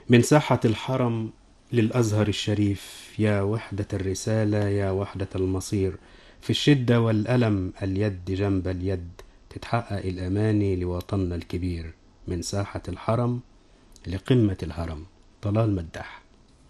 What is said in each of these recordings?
من ساحة الحرم للأزهر الشريف يا وحدة الرسالة يا وحدة المصير في الشدة والألم اليد جنب اليد تتحقق الأماني لوطننا الكبير من ساحة الحرم لقمة الهرم طلال مداح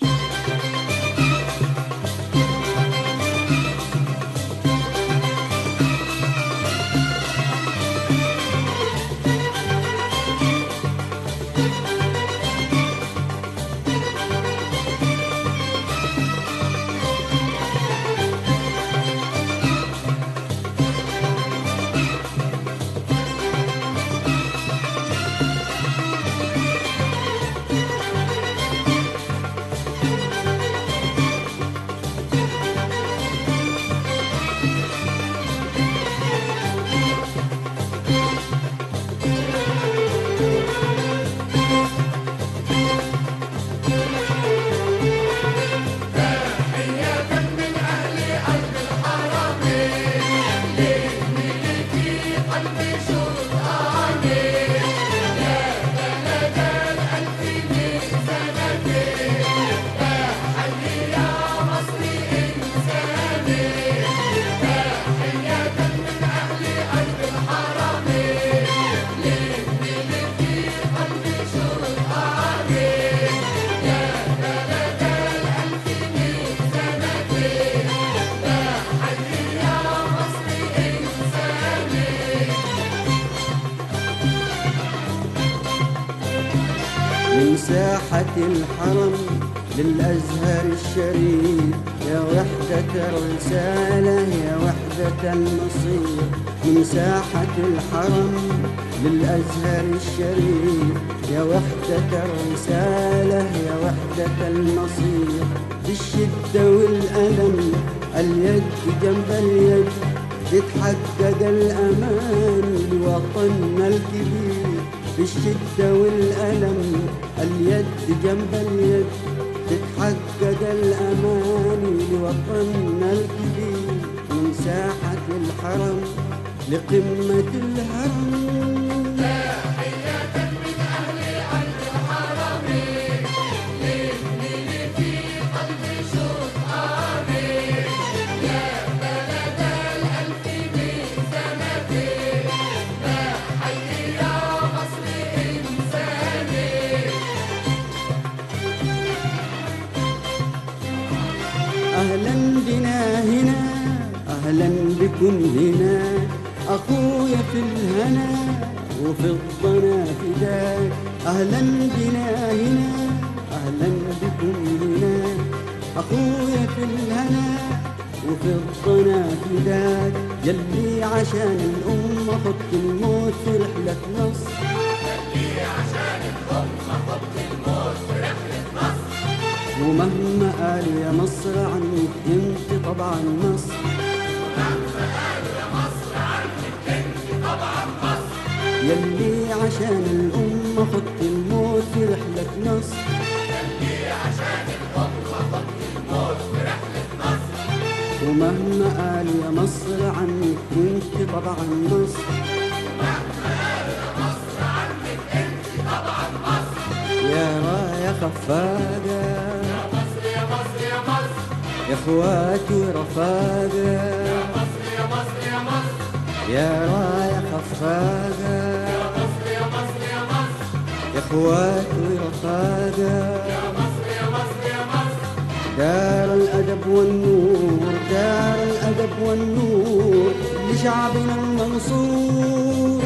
من ساحة الحرم للأزهر الشريف يا وحدة الرسالة يا وحدة المصير من ساحة الحرم للأزهر الشريف يا وحدة الرسالة يا وحدة المصير بالشدة والألم اليد جنب اليد تتحقق الأمان لوطننا الكبير بالشدة والألم اليد جنب اليد تتحقق الأمان لوطننا الكبير من ساحة الحرم لقمة الهرم أهلا بنا هنا أهلا بكم هنا أخويا في الهنا وفي الضنا فداك أهلا بنا هنا أهلا بكم هنا أخويا في الهنا وفي الضنا فداك يلي عشان الأمة خط الموت في رحلة نصر ومهما قال يا مصر عنك انت طبعا مصر يلي عشان الأمة خط الموت في رحلة نصر ومهما قال يا مصر عنك انت طبعا مصر يا راية خفاقة يا مصر يا مصر يا مصر يا اخواتي رفاقة يا مصر يا مصر يا مصر يا راية خفاقة يا مصر يا مصر يا مصر يا اخواتي رفاقة يا مصر يا مصر يا مصر دار الأدب والنور دار الأدب والنور لشعبنا المنصور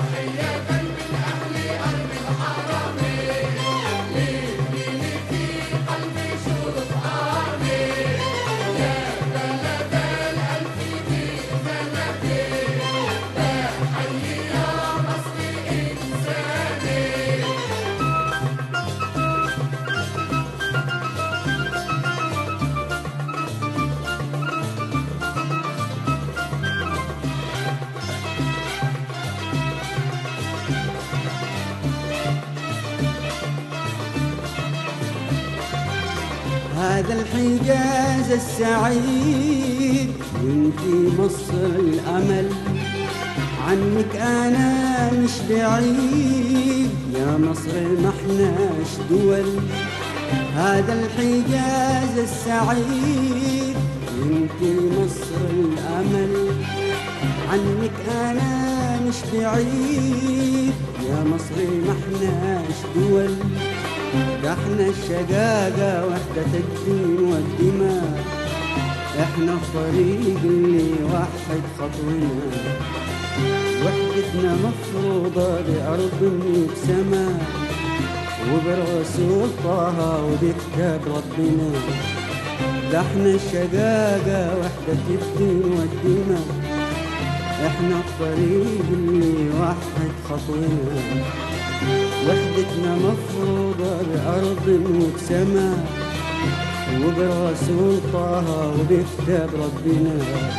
هذا الحجاز السعيد وانتي مصر الأمل عنك انا مش بعيد يا مصر ما احناش دول هذا الحجاز السعيد انت مصر الامل عنك انا مش بعيد يا مصر ما احناش دول ده احنا الشقاقة وحدة الدين والدماء احنا الطريق اللي وحد خطونا وحدتنا مفروضة بأرض وبسماء وبرسول طه وبكتاب ربنا ده احنا الشقاقة وحدة الدين والدماء احنا الطريق اللي وحد خطونا وحدتنا مفروضة بأرض وبسماء وبرسول طه وبكتاب ربنا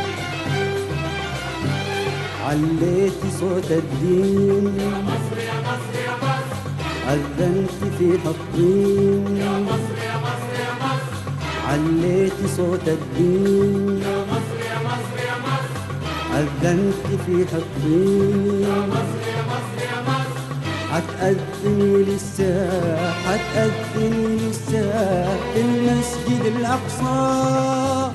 عليتي صوت الدين يا مصر يا مصر يا مصر أذنت في حطين يا مصر يا مصر يا مصر عليتي صوت الدين يا مصر يا مصر يا مصر أذنت في حطين يا مصر يا مصر يا مصر حتأذني للساعة حتأذني للساعة في المسجد الأقصى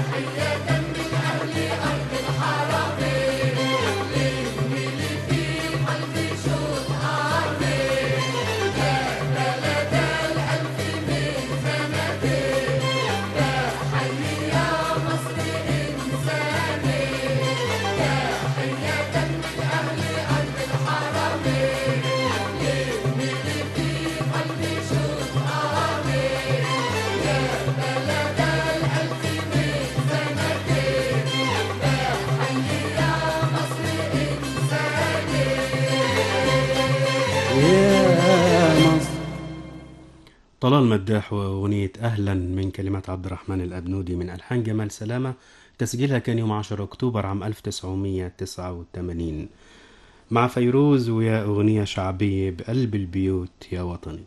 يا مصر طلال مداح وأغنية أهلا من كلمات عبد الرحمن الأبنودي من ألحان جمال سلامة تسجيلها كان يوم 10 أكتوبر عام 1989 مع فيروز ويا أغنية شعبية بقلب البيوت يا وطني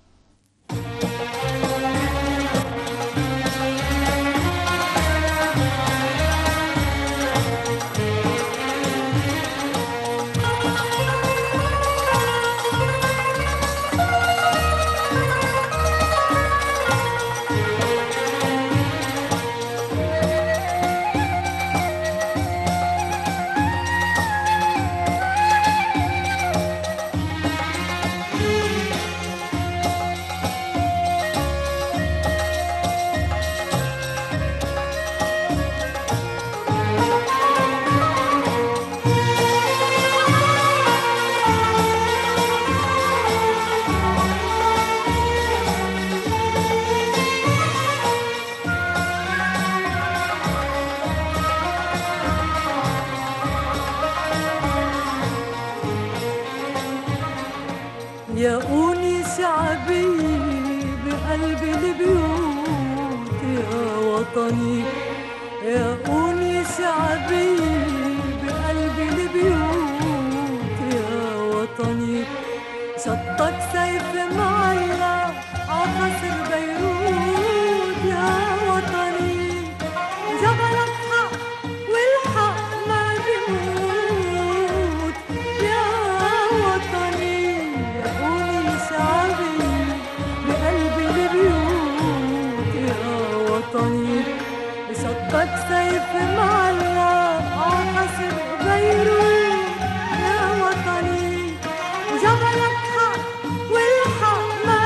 يا أونس شعبي بقلب البيوت يا وطني يا أونس شعبي بقلب البيوت يا وطني شطك سيف معلق عقصر بيروت يا وطني جبلك حق والحق ما بيموت يا وطني يا قولي شعبي بقلب البيوت يا وطني شطك سيف معلق عقصر بيروت يا وطني وجبلك حق والحق ما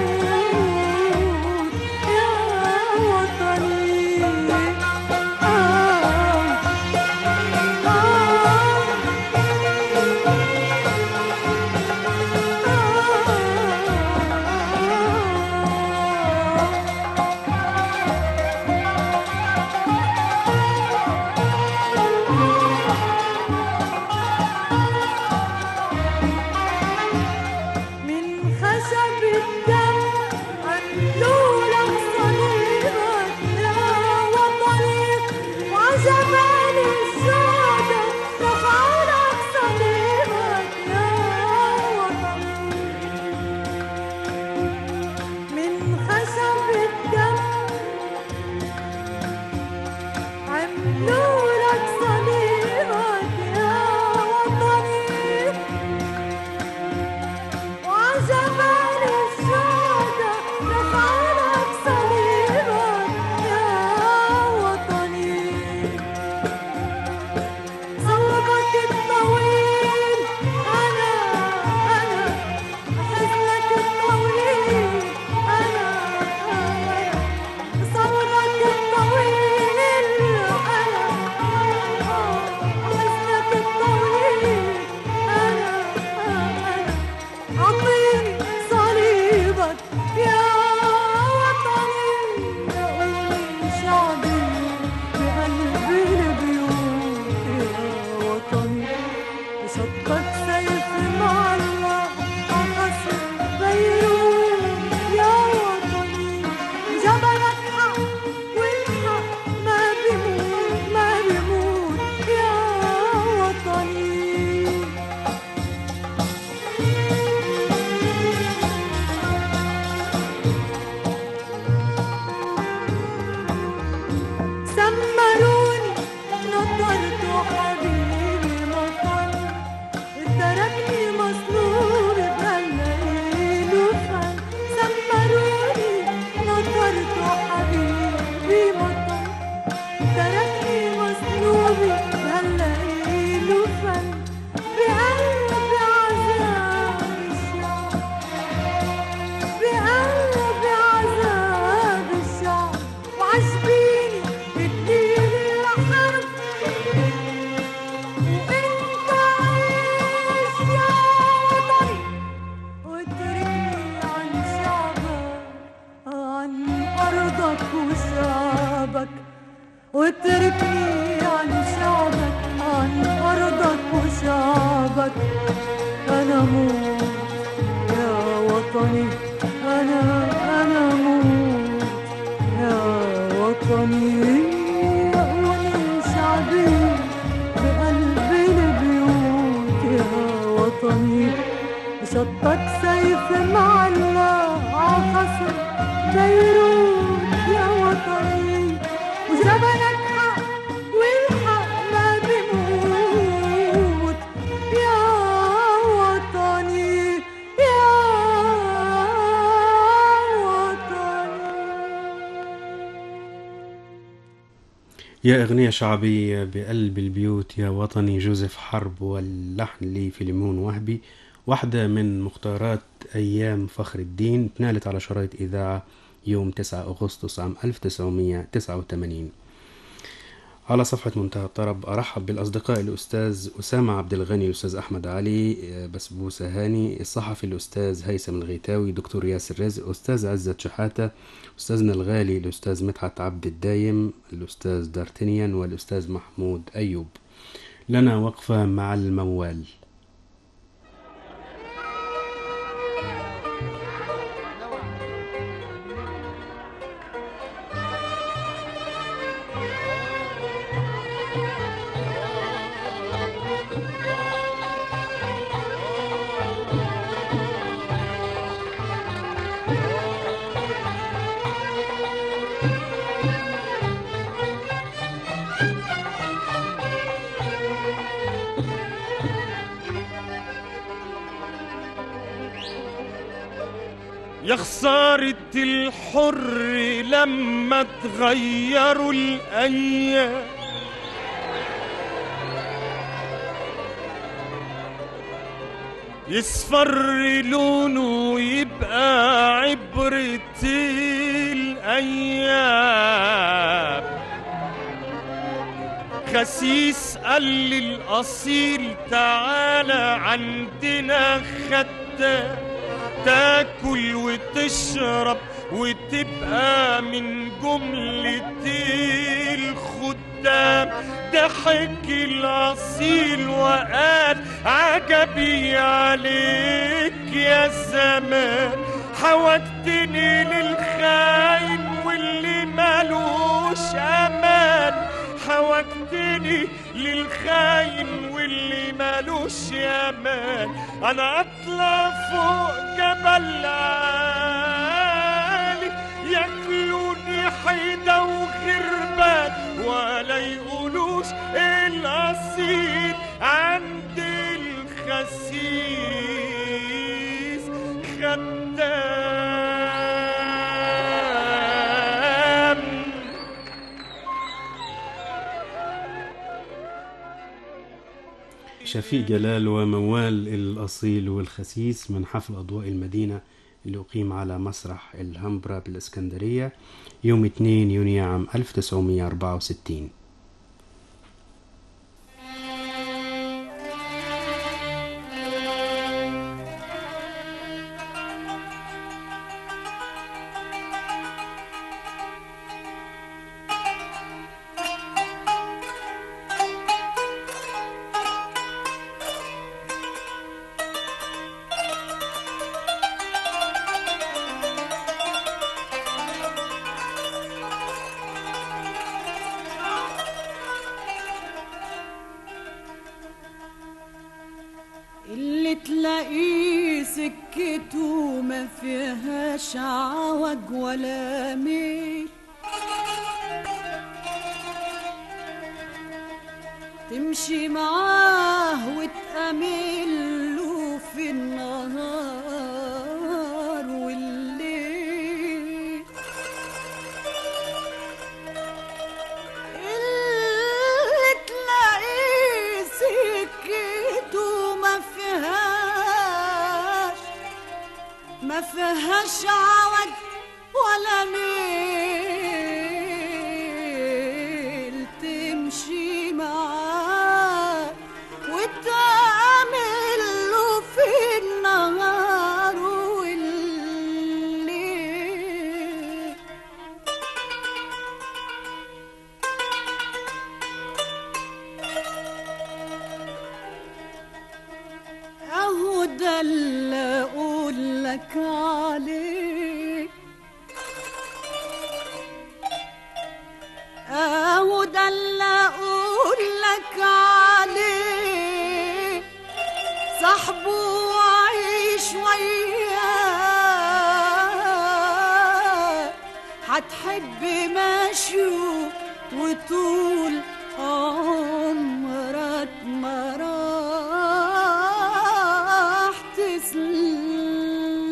بيموت يا وطني آه من خشب الدم عملولك صليبك يا وطني وعجبان الزودة رفعولك صليبك يا وطني من خشب الدم عملولك صليبك يا موت يا وطني أنا أنا موت يا وطني يأواني شعبي بقلب البيوت يا وطني بشطك سيف معلق عالخصر بيروت يا وطني وجبلك حق والحق ما بيموت يا وطني يا وطني يا أغنية شعبية بقلب البيوت يا وطني جوزيف حرب واللحن لي فيليمون وهبي واحدة من مختارات أيام فخر الدين اتنالت على شرايط إذاعة يوم 9 أغسطس عام 1989 على صفحة منتهى الطرب أرحب بالأصدقاء الأستاذ أسامة عبد الغني الأستاذ أحمد علي آه، بسبوسة هاني الصحفي الأستاذ هيثم الغيتاوي دكتور ياسر رزق أستاذ عزت شحاتة أستاذنا الغالي الأستاذ مدحت عبد الدايم الأستاذ دارتنيان والأستاذ محمود أيوب لنا وقفة مع الموال يا خسارة الحر لما تغيروا الأيام يصفر لونه ويبقى عبرة الأيام خسيس قال للأصيل تعالى عندنا خدام تاكل وتشرب وتبقى من جملة الخدام ضحك الأصيل وقال عجبي عليك يا زمان حوجتني للخاين واللي مالوش أمان حوجتني للخاين واللي مالوش امان انا اطلع فوق جبل عالي ياكلوني حيدة وغربان ولا يقولوش الاصيل عند الخسيس خدام شفيق جلال وموال الأصيل والخسيس من حفل أضواء المدينة اللي أقيم على مسرح الهمبرا بالإسكندرية يوم 2 يونيو عام 1964 اللي تلاقيه سكته ما فيهاش عوج ولا ميل تمشي معاه وتأمل له في النهار والليل اللي تلاقيه سكته ما فيهاش ما فيهاش عوج ولا ميل تمشي معاه وتعمل له في النهار والليل اهو ده هتحب ما اشوف وطول عمرك ما راح تسلم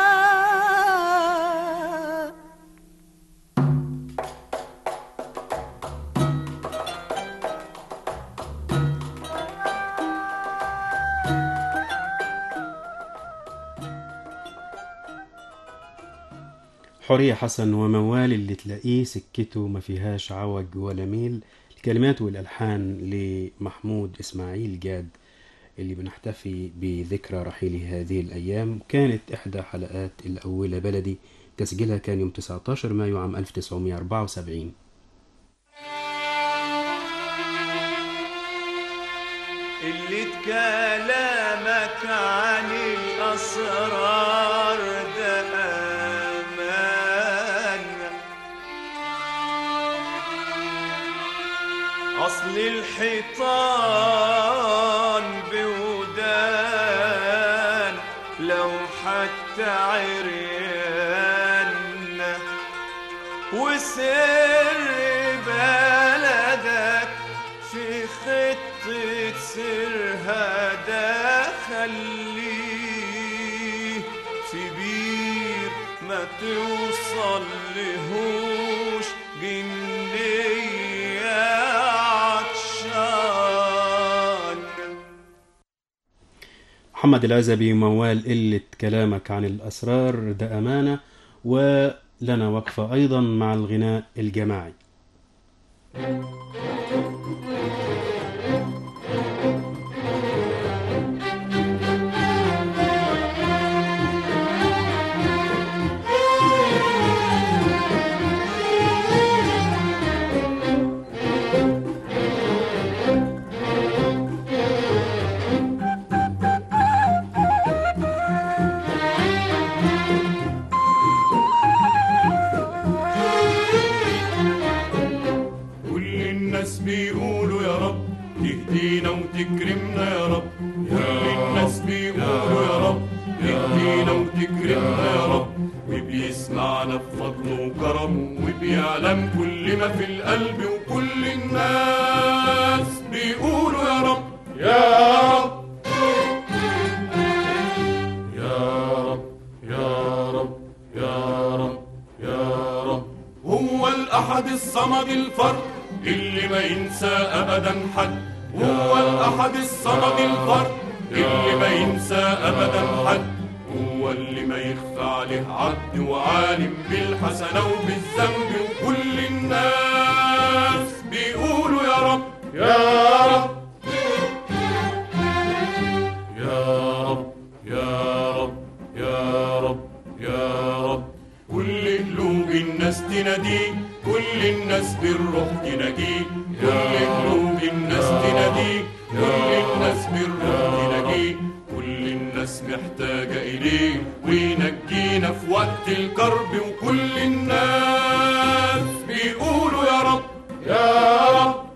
حورية حسن وموال اللي تلاقيه سكته ما فيهاش عوج ولا ميل الكلمات والألحان لمحمود إسماعيل جاد اللي بنحتفي بذكرى رحيله هذه الأيام كانت إحدى حلقات الأولى بلدي تسجيلها كان يوم 19 مايو عام 1974 اللي كلامك عن الأسرار ده أمانة أصل الحيطان بودان لو حتى عريان وسر بلدك في خطة سرها ده خليه في بير ما توصل لهوش جنية عطشان محمد العزبي موال قلة كلامك عن الأسرار ده أمانة ولنا وقفة أيضا مع الغناء الجماعي كل الناس بيقولوا يا رب تهدينا وتكرمنا يا رب كل الناس بيقولوا يا رب تهدينا وتكرمنا يا رب وبيسمعنا بفضله وكرمه وبيعلم كل ما في القلب وكل الناس بيقولوا يا رب يا رب يا رب يا رب يا رب يا رب هو الأحد الصمد الفرد اللي ما ينسى أبدا حد هو الأحد الصمد الفرد اللي ما ينسى أبدا حد هو اللي ما يخفى عليه عبد وعالم بالحسنة وبالذنب وكل الناس بيقولوا يا رب يا رب يا رب يا رب يا رب يا رب كل قلوب الناس تناديه كل الناس بالروح تناديه كل قلوب الناس تناديه كل الناس بالروح تناديه كل الناس محتاجة إليه وينجينا في وقت الكرب وكل الناس بيقولوا يا رب يا رب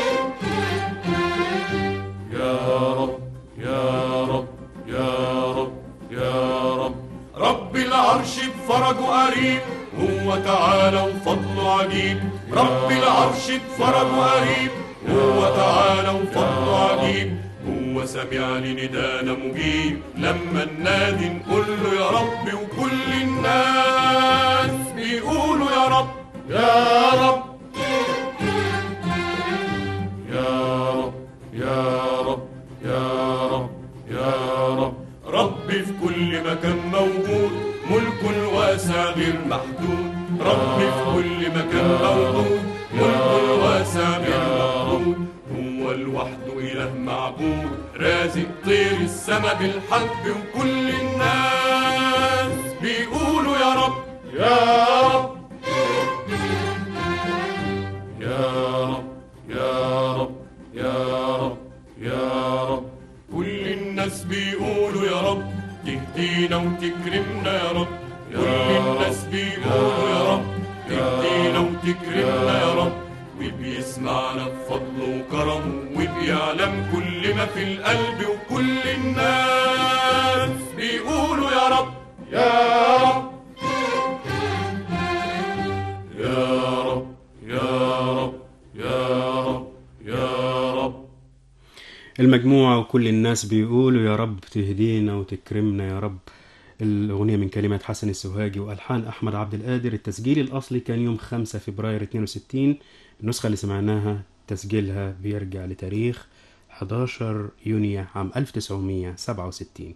يا رب يا رب يا رب يا رب رب العرش بفرجه قريب هو تعالى وفضله عجيب رب العرش بفرجه قريب هو تعالى وفضله عجيب هو سمع لندانا مجيب لما ننادي نقول له يا رب وكل الناس بيقولوا يا رب يا رب يا رب يا رب يا رب يا رب رب في كل مكان موجود ملك واسع غير محدود رب في كل مكان موجود ملك واسع غير محدود هو لوحده إله معبود رازق طير السما بالحب وكل الناس بيقولوا يا رب يا رب يا رب يا رب يا رب يا رب كل الناس بيقولوا يا رب تهدينا وتكرمنا يا رب كل الناس بيقولوا يا رب تهدينا وتكرمنا يا رب وبيسمعنا بفضله وكرمه وبيعلم كل ما في القلب وكل الناس بيقولوا يا رب يا رب المجموعة وكل الناس بيقولوا يا رب تهدينا وتكرمنا يا رب الأغنية من كلمات حسن السوهاجي وألحان أحمد عبد القادر التسجيل الأصلي كان يوم 5 فبراير 62 النسخة اللي سمعناها تسجيلها بيرجع لتاريخ 11 يونيو عام 1967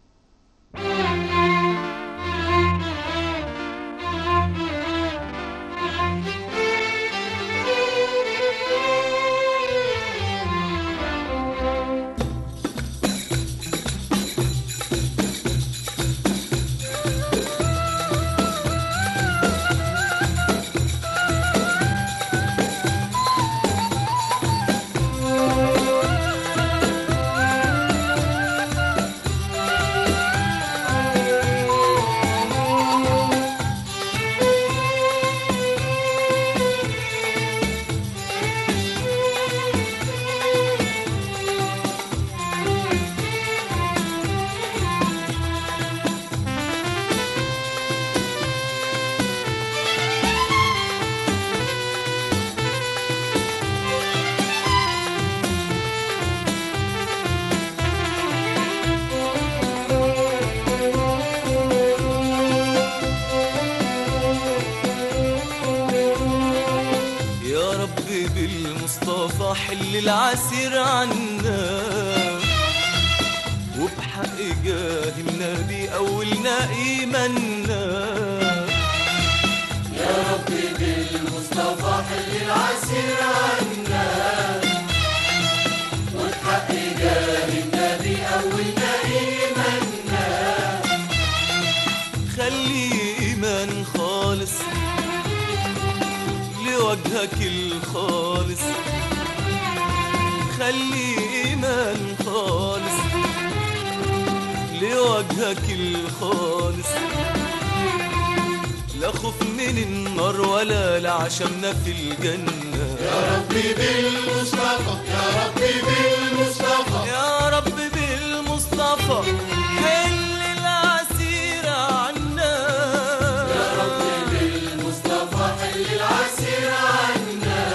يا رب بالمصطفى حل العسير عنا وبحق جاه النبي أولنا إيماننا يا رب بالمصطفى حل العسير عنا وبحق جاه النبي أولنا إيماننا خلي إيمان خالص لوجهك الخالص خلي إيمان خالص لوجهك الخالص لا خوف من النار ولا لعشمنا في الجنة يا ربي بالمصطفى يا ربي بالمصطفى يا رب بالمصطفى حل العسير عنا يا ربي بالمصطفى حل العسير عنا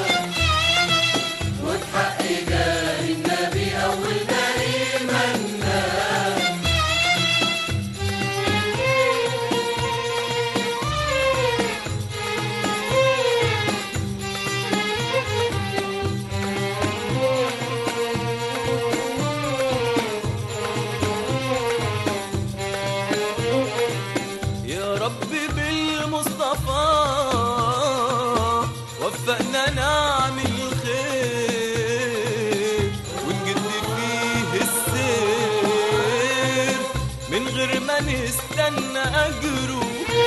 وتحقق جاه النبي أولنا إيماننا يا رب بالمصطفى وفقنا نعمل خير ونجد فيه السير من غير ما نستنى أجره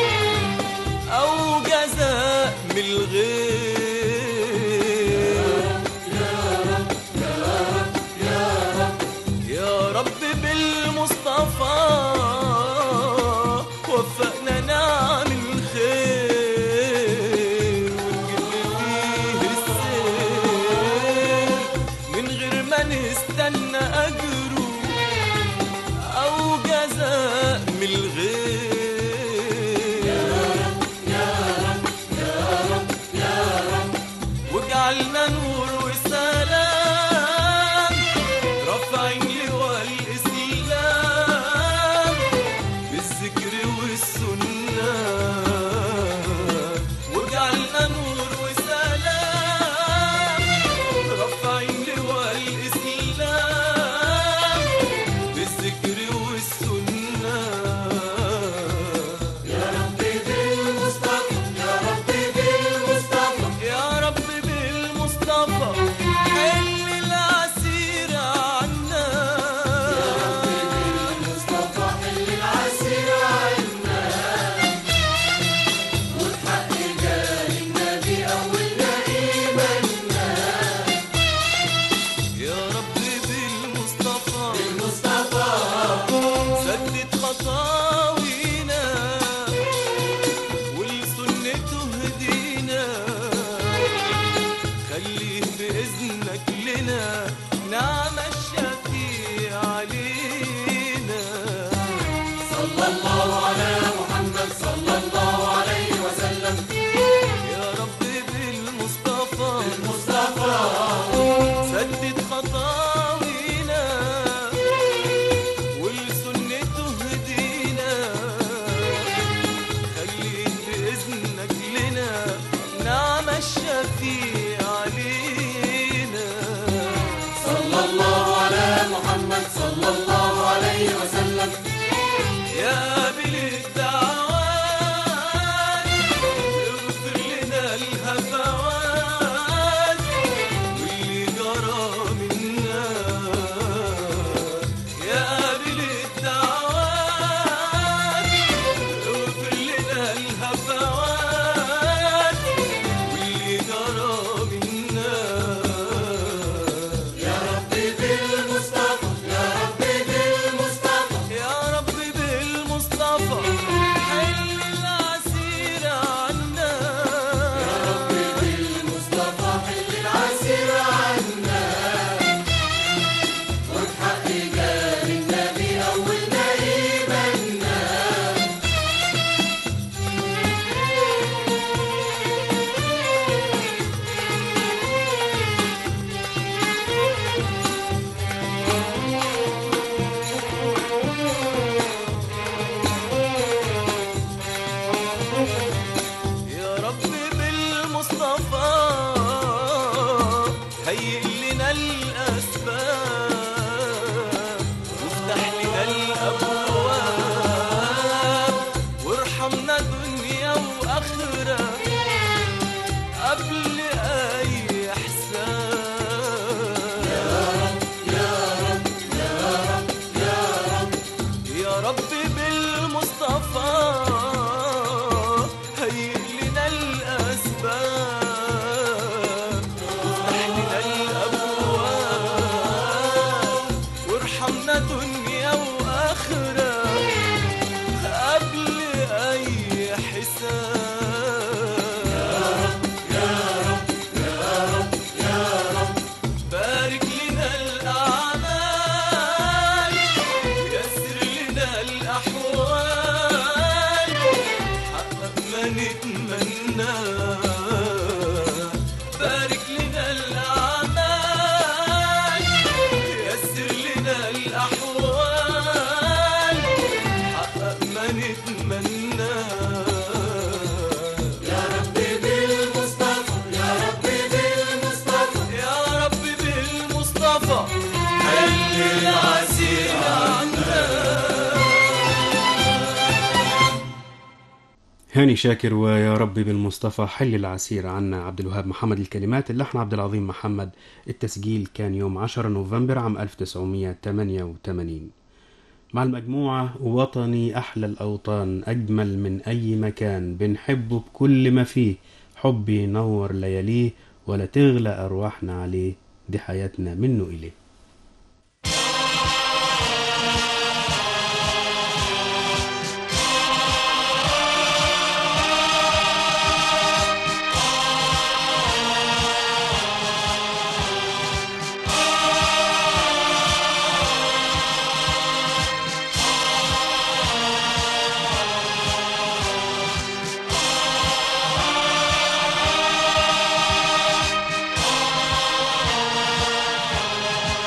أو جزاء من الغير يا رب بالمصطفى وفقنا نعمل خير ونجيب فيه السير من غير ما نستنى أجره أو جزاء من الغير يا رب يا رب يا رب يا فوات واللي جرى منا يا ربي بالمصطفى يا ربي بالمصطفى يا رب بالمصطفى حل العسير عنا يا ربي بالمصطفى حل العسير عنا خد حق جار النبي أول ما يبنى يا رب بالمصطفى هيئ لنا الأسباب وافتح لنا الأبواب وارحمنا دنيا وآخرة قبل أي حساب يا رب يا رب يا رب يا رب يا رب بالمصطفى هيئ لنا الأسباب وافتح لنا الأبواب وارحمنا دنيا وآخرة قبل أي حساب بارك لنا الأعمال يسر لنا الأحوال حقق ما نتمنى بارك لنا الأعمال يسر لنا الأحوال حقق ما نتمنى يا ربي بالمصطفى يا ربي بالمصطفى يا رب بالمصطفى حل العسير عنا هاني شاكر ويا ربي بالمصطفى حل العسير عنا عبد الوهاب محمد الكلمات اللحن عبد العظيم محمد التسجيل كان يوم 10 نوفمبر عام 1988 مع المجموعة وطني أحلى الأوطان أجمل من أي مكان بنحبه بكل ما فيه حبي ينور لياليه ولا تغلى أرواحنا عليه دي حياتنا منه إليه يا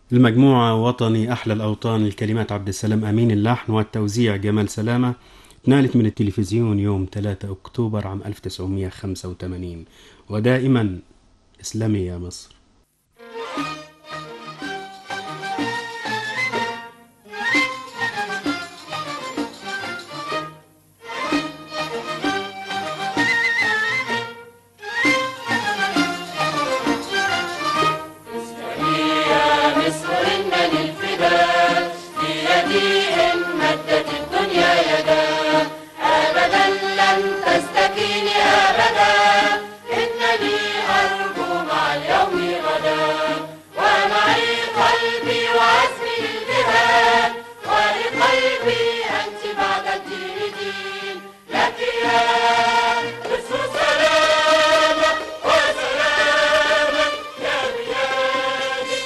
المجموعة وطني أحلى الأوطان الكلمات عبد السلام أمين اللحن والتوزيع جمال سلامة اتنالت من التلفزيون يوم 3 أكتوبر عام 1985 ودائما إسلامي يا مصر مصر إنني الفداء في يدي إن مدت الدنيا يدا أبدا لن تستكيني أبدا إنني أرجو مع اليوم غدا ومعي قلبي وعزمي للجهاد ولقلبي أنت بعد الدين دين لك يا مصر سلامة وسلامة يا بلادي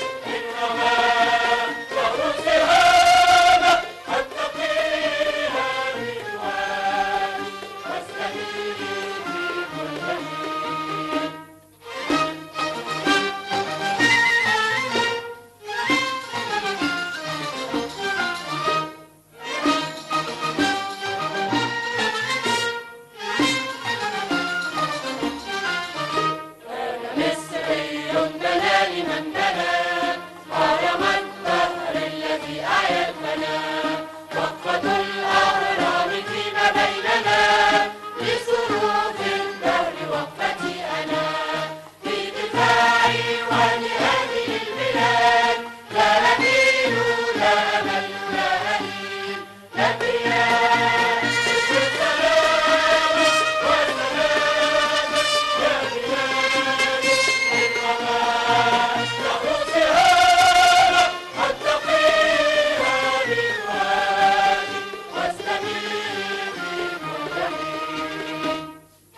مصري بناني من بنى هرم الدهر الذي أعيا الفنا وقفة الأهرام فيما بيننا لصروف الدهر وقفتي أنا في دفاعي ولهذه البلاد لا أميل لا أمل لا ألين لك يا مصر سلامة وسلامة يا بلادي إنما تغوص هذا أتقيها بالوادي واستميري كل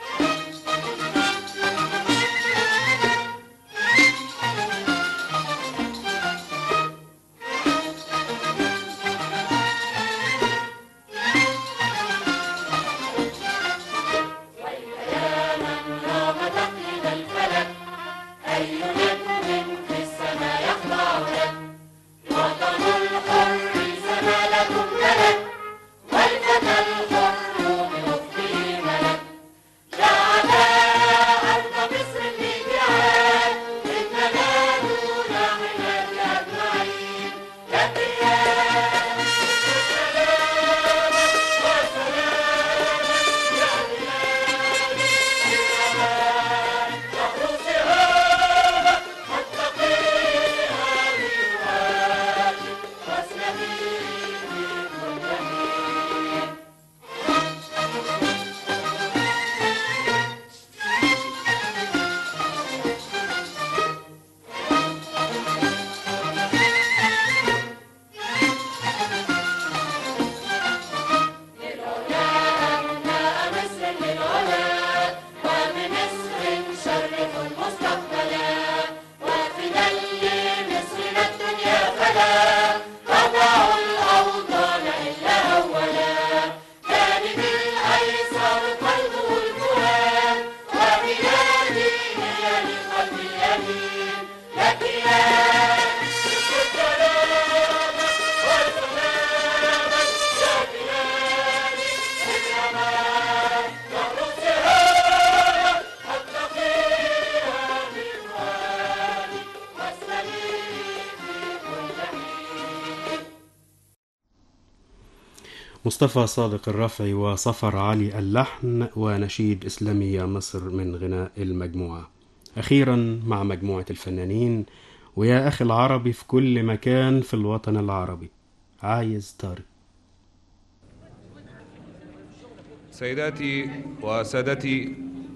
يا من رام تقليد الفلك أي نجم في السماء يخضع لك وطن الحر زمالة ملك والفتى الحر بلطفه ملك جعل أرض مصر لجهاد إننا دون حماية أجمعين لك يا مصر سلامة وسلامة يا بلادي إنما تخلص هذا واتقيها بالوادي واسلمي في كل حين أبناء مصر للعلا وبمصر شرف المستقبلا وفدا لمصرنا الدنيا فلا تضع الأوطان إلا أولا كان بالأيسر قلبه الفؤاد وبلادي هي للقلب اليمين لك يا مصر السلامة والسلامة يا بلادي إنما تخلص هذا أتقيها بالوادي واسلمي في كل حين مصطفى صادق الرفعي وصفر علي اللحن ونشيد إسلامي يا مصر من غناء المجموعة أخيرا مع مجموعة الفنانين ويا أخي العربي في كل مكان في الوطن العربي عايز طارق سيداتي وسادتي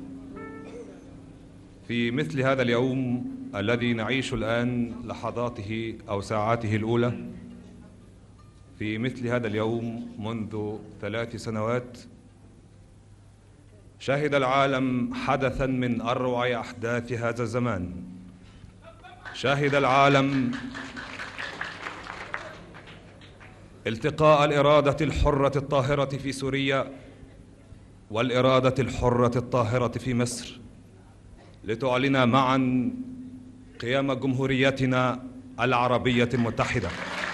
في مثل هذا اليوم الذي نعيش الآن لحظاته أو ساعاته الأولى في مثل هذا اليوم منذ ثلاث سنوات شهد العالم حدثا من أروع أحداث هذا الزمان شهد العالم التقاء الإرادة الحرة الطاهرة في سوريا والإرادة الحرة الطاهرة في مصر لتعلن معا قيام جمهوريتنا العربية المتحدة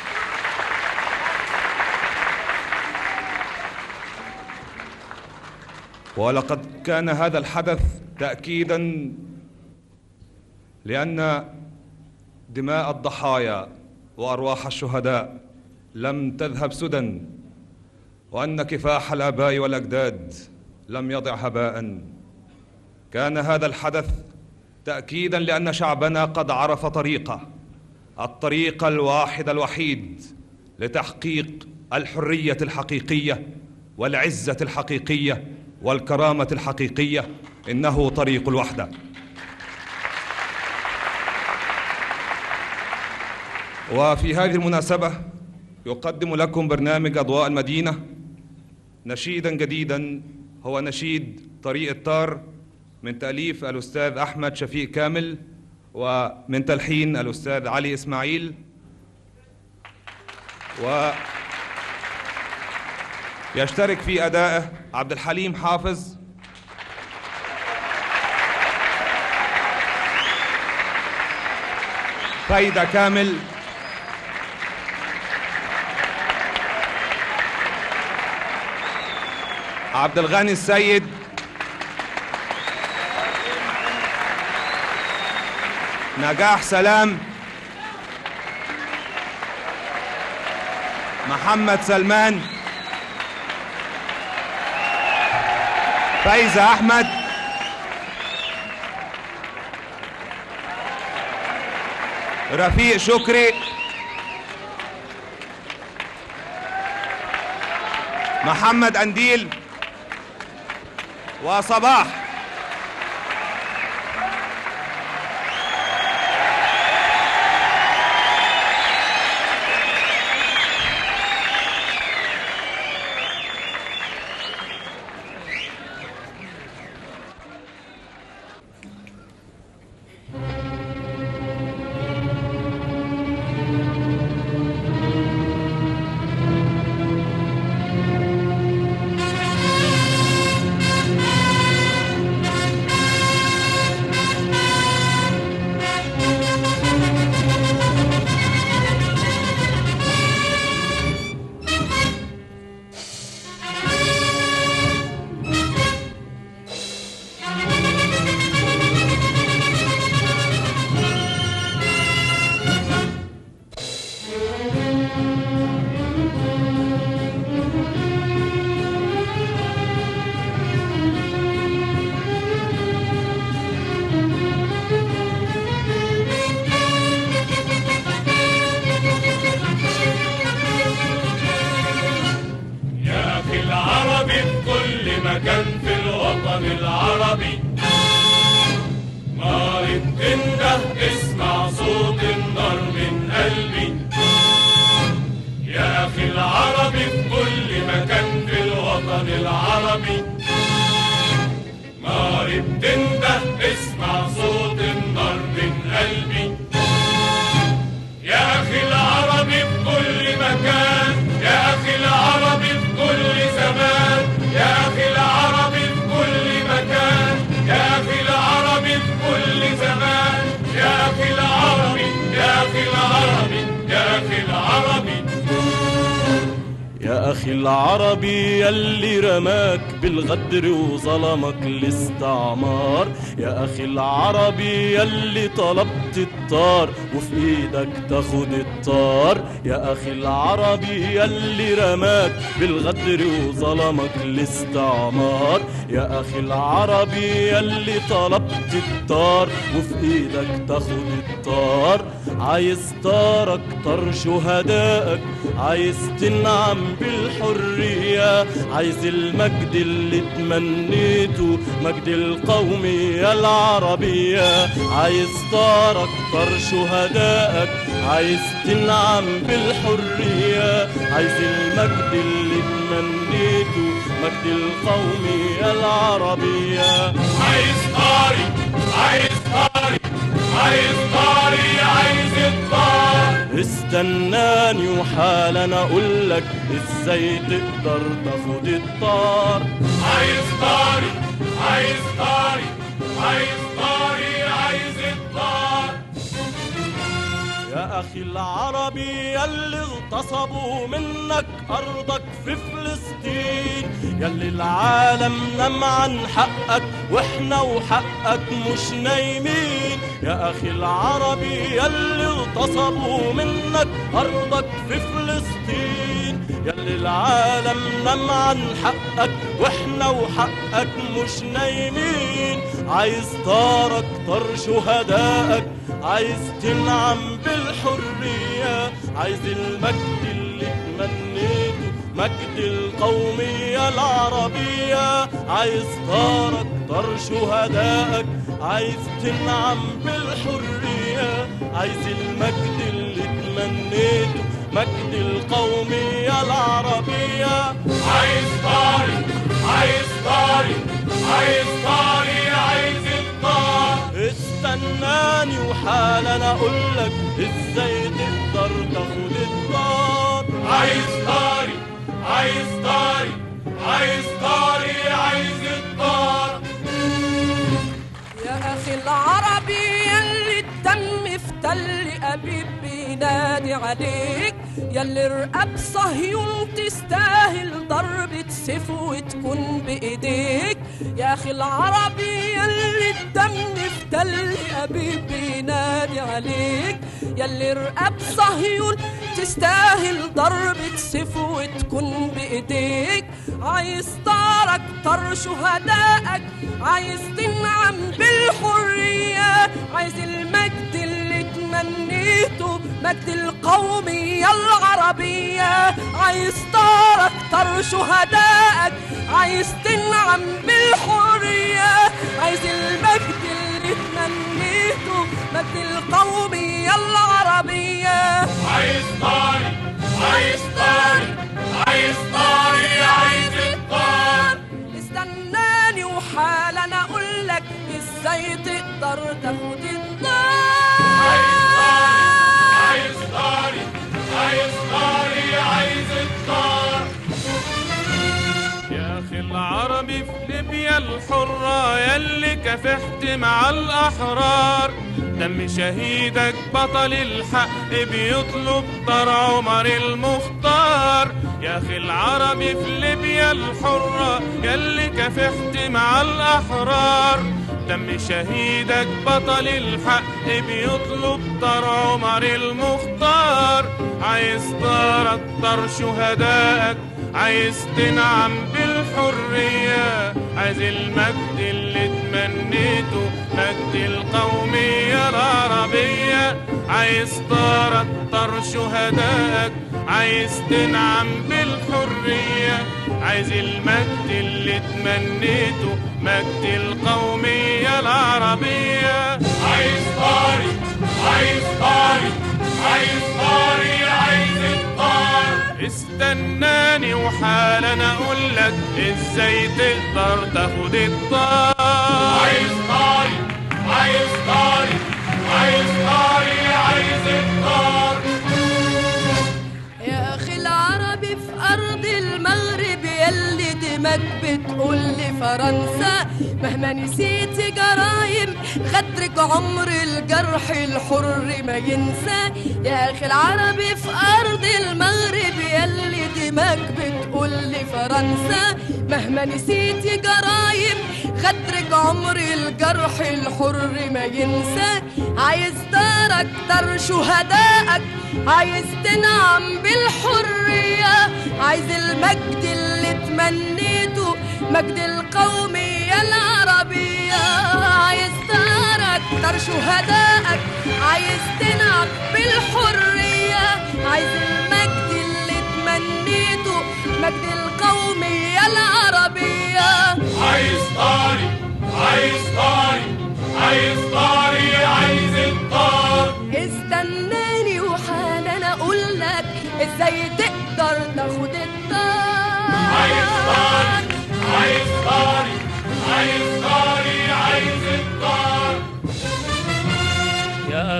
ولقد كان هذا الحدث تأكيدا لأن دماء الضحايا وأرواح الشهداء لم تذهب سدى وأن كفاح الآباء والأجداد لم يضع هباء كان هذا الحدث تأكيدا لأن شعبنا قد عرف طريقه الطريق الواحد الوحيد لتحقيق الحرية الحقيقية والعزة الحقيقية والكرامة الحقيقية إنه طريق الوحدة وفي هذه المناسبة يقدم لكم برنامج أضواء المدينة نشيدا جديدا هو نشيد طريق التار من تأليف الأستاذ أحمد شفيق كامل ومن تلحين الأستاذ علي إسماعيل و يشترك في أدائه عبد الحليم حافظ فايدة كامل عبد الغني السيد نجاح سلام محمد سلمان فايزة أحمد رفيق شكري محمد أنديل وصباح يا أخي العربي في كل مكان في الوطن العربي نار تنده اسمع صوت النار من قلبي يا أخي العربي في كل مكان في الوطن العربي نار بتنده اسمع صوت النار من قلبي يا أخي العربي في كل مكان يا أخي العربي في كل زمان يا أخي العربي في كل مكان يا أخي العربي في كل زمان يا أخي العربي يا أخي العربي يا أخي العربي يا أخي العربي يلي رماك بالغدر وظلمك الاستعمار يا أخي العربي يلي طلبت الطار وفي إيدك تاخد الطار يا أخي العربي يلي رماك بالغدر وظلمك الاستعمار يا أخي العربي يلي طلبت الطار وفي إيدك تاخد الطار عايز طار أكتر شهدائك عايز تنعم بالحرية عايز المجد اللي تمنيته مجد القومية العربية عايز طار أكتر شهدائك عايز تنعم بالحرية عايز المجد اللي تمنيته مجد القومية العربية عايز طاري عايز طاري عايز طاري عايز الطار استناني وحالا اقول لك ازاي تقدر تاخد الطار عايز طاري عايز طاري عايز طاري عايز الطار يا اخي أخي العربي يلي اغتصبوا منك أرضك في فلسطين يلي العالم نام عن حقك وإحنا وحقك مش نايمين يا أخي العربي يلي اغتصبوا منك أرضك في فلسطين يلي العالم نام عن حقك وإحنا وحقك مش نايمين عايز طار أكتر شهدائك عايز تنعم بالحرية عايز المجد اللي تمنيته مجد القومية العربية عايز طار أكتر شهدائك عايز تنعم بالحرية عايز المجد اللي تمنيته مجد القومية العربية عايز طاري عايز طاري عايز طاري عايز الطار استناني وحالا اقولك ازاي تقدر تاخد الدار عايز طاري عايز طاري عايز طاري عايز الطار يا أخي العربي يلي الدم في تل أبيب بينادي عليك يلي رقاب صهيون تستاهل ضربة سيف وتكون بإيديك يا أخي العربي يلي الدم في تل أبيب بينادي عليك يلي رقاب صهيون تستاهل ضربة سيف وتكون بإيديك عايز طار أكتر شهدائك عايز تنعم بالحرية عايز المجد اللي تمنيته مجد القومية العربية عايز طار أكتر شهدائك عايز تنعم بالحرية عايز المجد اللي تمنيته مجد القومية العربية عايز طاري عايز طاري عايز طاري عايز الطار استناني وحالا اقول لك ازاي تقدر تاخد عايز طاري عايز طاري عايز الطار يا أخي العربي في ليبيا الحرة يلي كافحت مع الأحرار دم شهيدك بطل الحق بيطلب طار عمر المختار يا أخي العربي في ليبيا الحرة يلي كافحت مع الأحرار دم شهيدك بطل الحق بيطلب طار عمر المختار عايز طار طار شهدائك عايز تنعم بالحرية عايز المجد اللي تمنيته مجد القومية العربية عايز طار طار شهدائك عايز تنعم بالحرية عايز المجد اللي تمنيته مجد القومية العربية عايز طاري عايز طاري عايز طاري عايز الطار استناني وحالا اقول لك ازاي تقدر تاخد الطار عايز طاري عايز طاري عايز طاري عايز الطار يا اخي العربي في ارض المغرب يلي دمك بتقول لفرنسا مهما نسيت جرايم غدرك عمر الجرح الحر ما ينسى يا اخي العربي في ارض المغرب يلي دمك بتقول لفرنسا مهما نسيت جرايم غدرك عمر الجرح الحر ما ينسى عايز دار اكتر شهدائك عايز تنعم بالحرية عايز المجد اللي تمنيته مجد القومية العربية عايز دار اكتر شهدائك عايز تنعم بالحرية عايز المجد اللي تمنيته مجد القومية العربية عايز طاري عايز طاري عايز طاري عايز الطار استناني وحالا اقول لك ازاي تقدر تاخد عايز طاري الطار عايز طاري عايز طاري عايز الطار يا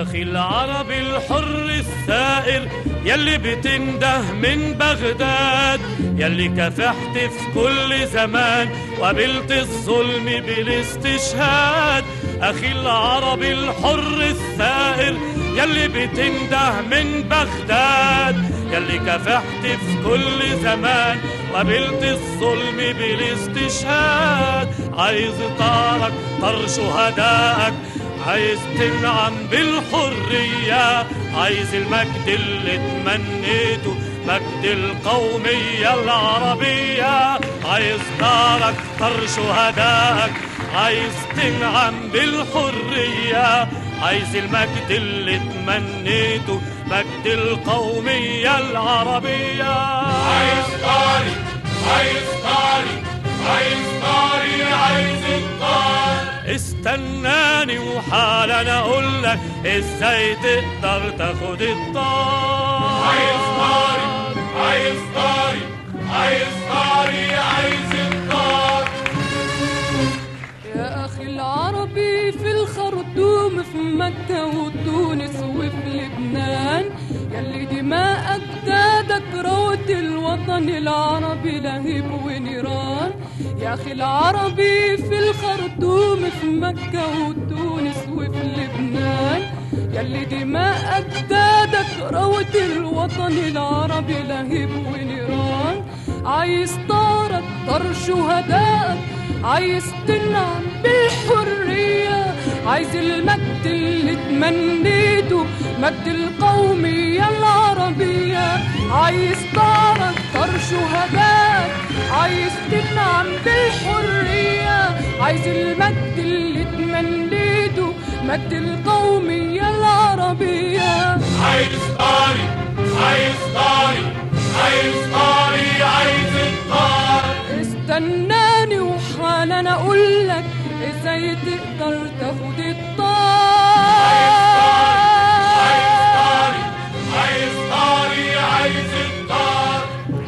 أخي العربي الحر الثائر يلي بتنده من بغداد يلي كافحت في كل زمان وقبلت الظلم بالاستشهاد أخي العربي الحر الثائر يلي بتنده من بغداد يلي كافحت في كل زمان وقبلت الظلم بالاستشهاد عايز طارك طر شهدائك عايز تنعم بالحرية عايز المجد اللي تمنيته مجد القومية العربية عايز نارك طر شهدائك عايز تنعم بالحرية عايز المجد اللي تمنيته مجد القومية العربية عايز طاري عايز طاري عايز طاري عايز الطار استناني وحالا اقول لك ازاي تقدر تاخد الطار عايز طاري عايز طاري عايز طاري عايز الطار يا أخي العربي في الخرطوم في مكة وتونس وفي لبنان يلي دماء أجدادك روت الوطن العربي لهيب ونيران يا أخي العربي في الخرطوم في مكة وتونس وفي لبنان يلي دماء أجدادك روت الوطن العربي لهيب ونيران عايز طارك طر شهدائك عايز تنعم بالحرية عايز المجد اللي تمنيته مجد القومية العربية عايز طارك طر شهدائك عايز تنعم بالحرية عايز المجد اللي تمنيته مجد القومية العربية عايز طاري عايز طاري عايز طاري عايز الطار استناني وحالا اقول لك ازاي تقدر تاخد الطار عايز طاري عايز الطار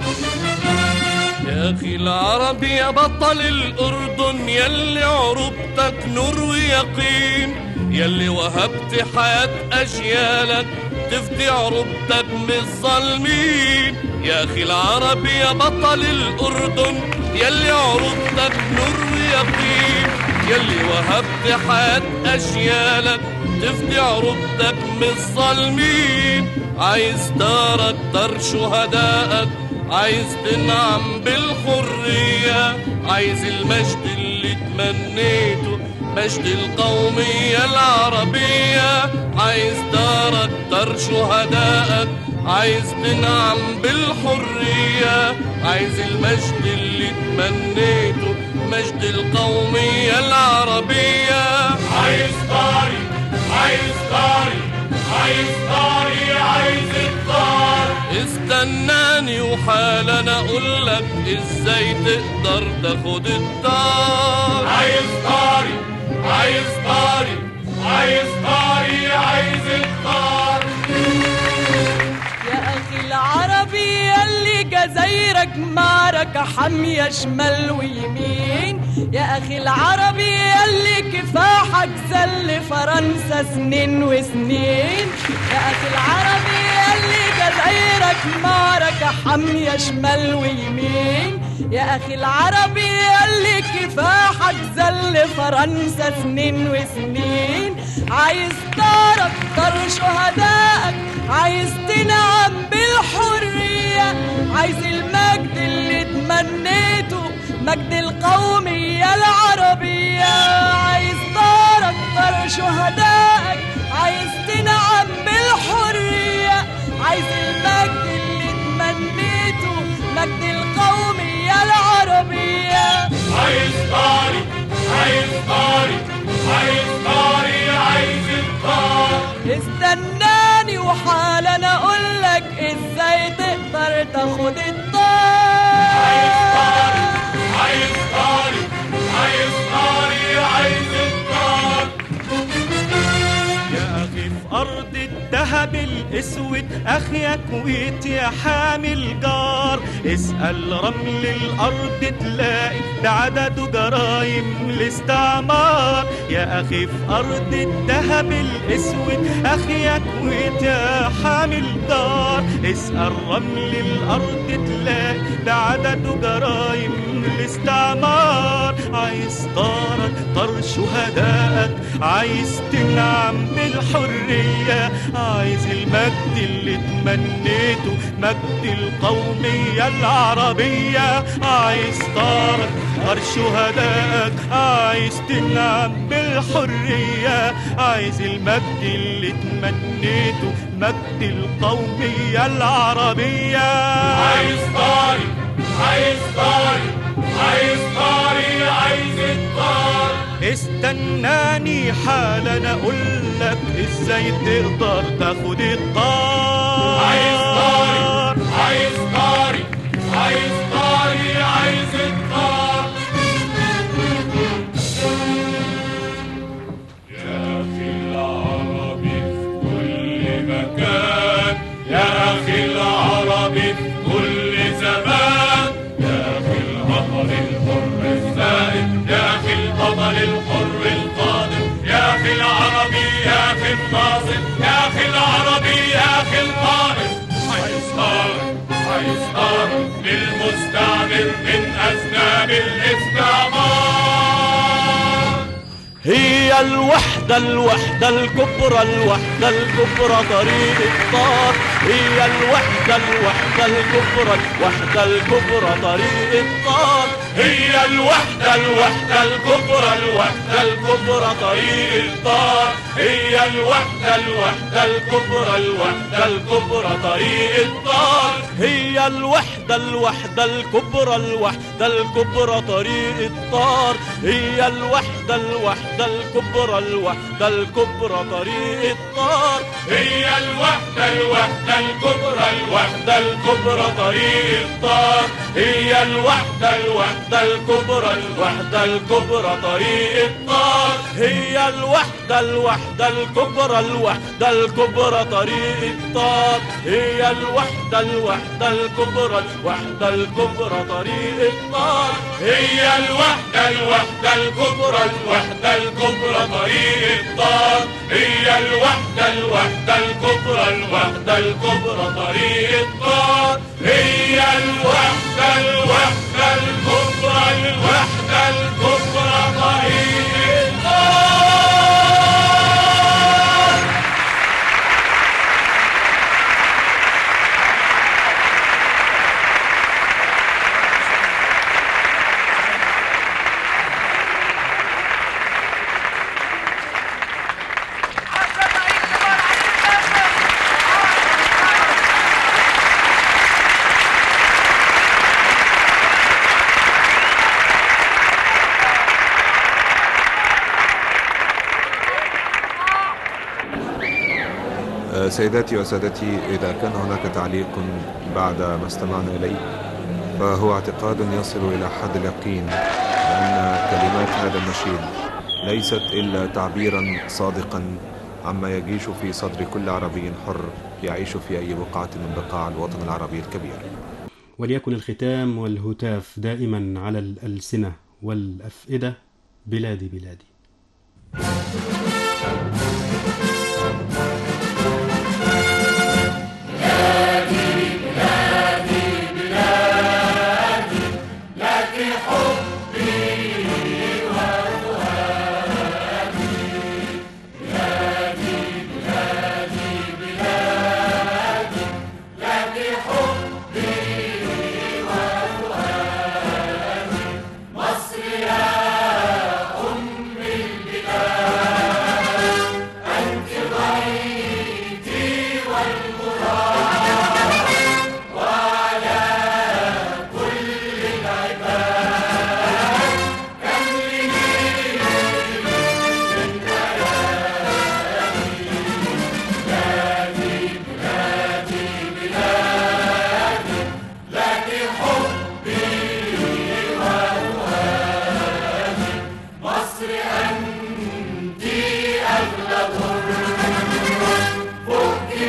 يا أخي العربي يا بطل الأردن يلي عروبتك نور ويقين يلي وهبت حياة أجيالك تفدي عروبتك من الظالمين يا أخي العربي يا بطل الأردن يلي عروبتك نور ويقين يلي وهبت حياة أجيالك تفدي عروبتك من الظالمين عايز دارك دار شهدائك عايز تنعم بالحرية عايز المجد اللي تمنيته مجد القومية العربية عايز دارك دار شهدائك عايز تنعم بالحرية عايز المجد اللي تمنيته مجد القومية العربية عايز طاري عايز طاري عايز طاري عايز الطار استناني وحالا اقول لك ازاي تقدر تاخد الدار عايز طاري عايز طاري عايز طاري عايز الطار يا أخي العربي يلي جزايرك معركة حامية شمال ويمين يا أخي العربي يلي كفاحك زل فرنسا سنين وسنين يا أخي العربي يلي جزايرك معركة حامية شمال ويمين يا أخي العربي يلي كفاحك زل فرنسا سنين وسنين عايز تعرف طر شهدائك عايز تنعم بالحرية عايز المجد اللي تمنيته مجد القومية العربية عايز تعرف طر شهدائك عايز تنعم بالحرية عايز المجد اللي تمنيته مجد القومية العربية عايز طاري عايز طاري عايز طاري عايز الطار استناني وحالا اقول لك ازاي تقدر تاخد الطار عايز طاري عايز طاري عايز الطار يا أخي في أرض الدهر الذهب الاسود اخيك ويت يا حامل جار اسأل رمل الارض تلاقي بعدده جرايم الاستعمار يا اخي في ارض الذهب الاسود اخيك ويت يا حامل جار اسأل رمل الارض تلاقي بعدده جرايم الاستعمار عايز طارك طار شهدائك عايز تنعم بالحرية عايز المجد اللي تمنيته مجد القومية العربية عايز طارك طار شهدائك عايز تنعم بالحرية عايز المجد اللي تمنيته مجد القومية العربية عايز طاري عايز طاري عايز طاري عايز الطار استناني حالا اقول لك ازاي تقدر تاخد الطار عايز طاري عايز طاري عايز طاري عايز الطار يا أخي العربي في كل مكان يا أخي العربي في كل زمان يا أخي البطل الحر الزائد يا أخي البطل الحر القادم يا أخي العربي يا أخي الناصر يا أخي العربي يا أخي القائد عايز طارق عايز طارق للمستعمر من أذناب الاستعمار هي الوحدة الوحدة الكبرى الوحدة الكبرى طريق الطار هي الوحدة الوحدة الكبرى الوحدة الكبرى طريق الطار هي الوحدة الوحدة الكبرى الوحدة الكبرى طريق الطار هي الوحدة الوحدة الكبرى الوحدة الكبرى طريق الطار هي الوحدة الوحدة الكبرى الوحدة الكبرى طريق الطار هي الوحدة الوحدة الكبرى الوحدة الكبرى طريق الطار هي الوحدة الوحدة الكبرى الوحدة الكبرى طريق الطار هي الوحدة الوحدة الكبرى الوحدة الكبرى طريق الطار هي الوحدة الوحدة الكبرى الوحدة الكبرى طريق الطار هي الوحدة الوحدة الكبرى الوحدة الكبرى طريق الطار هي الوحدة الوحدة الكبرى الوحدة الكبرى طريق الطار هي الوحدة الوحدة الكبرى الوحدة الكبرى طريق الطار هي الوحدة الوحدة الكبرى الوحدة الكبرى طريق الطار آه، سيداتي وسادتي إذا كان هناك تعليق بعد ما استمعنا إليه فهو اعتقاد يصل إلى حد اليقين بأن كلمات هذا النشيد ليست إلا تعبيرا صادقا عما يجيش في صدر كل عربي حر يعيش في أي بقعة من بقاع الوطن العربي الكبير وليكن الختام والهتاف دائما على الألسنة والأفئدة بلادي بلادي فك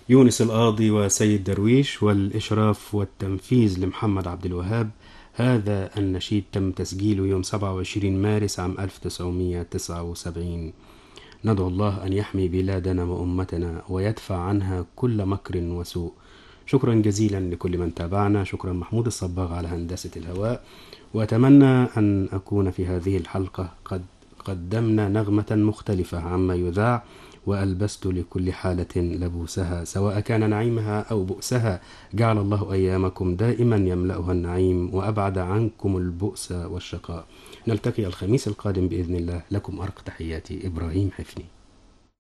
يونس القاضي وسيد درويش والإشراف والتنفيذ لمحمد عبد الوهاب هذا النشيد تم تسجيله يوم 27 مارس عام 1979 ندعو الله أن يحمي بلادنا وأمتنا ويدفع عنها كل مكر وسوء شكرا جزيلا لكل من تابعنا شكرا محمود الصباغ على هندسة الهواء وأتمنى أن أكون في هذه الحلقة قد قدمنا نغمة مختلفة عما يذاع وألبست لكل حالة لبوسها سواء كان نعيمها أو بؤسها جعل الله أيامكم دائما يملأها النعيم وأبعد عنكم البؤس والشقاء نلتقي الخميس القادم بإذن الله لكم أرق تحياتي إبراهيم حفني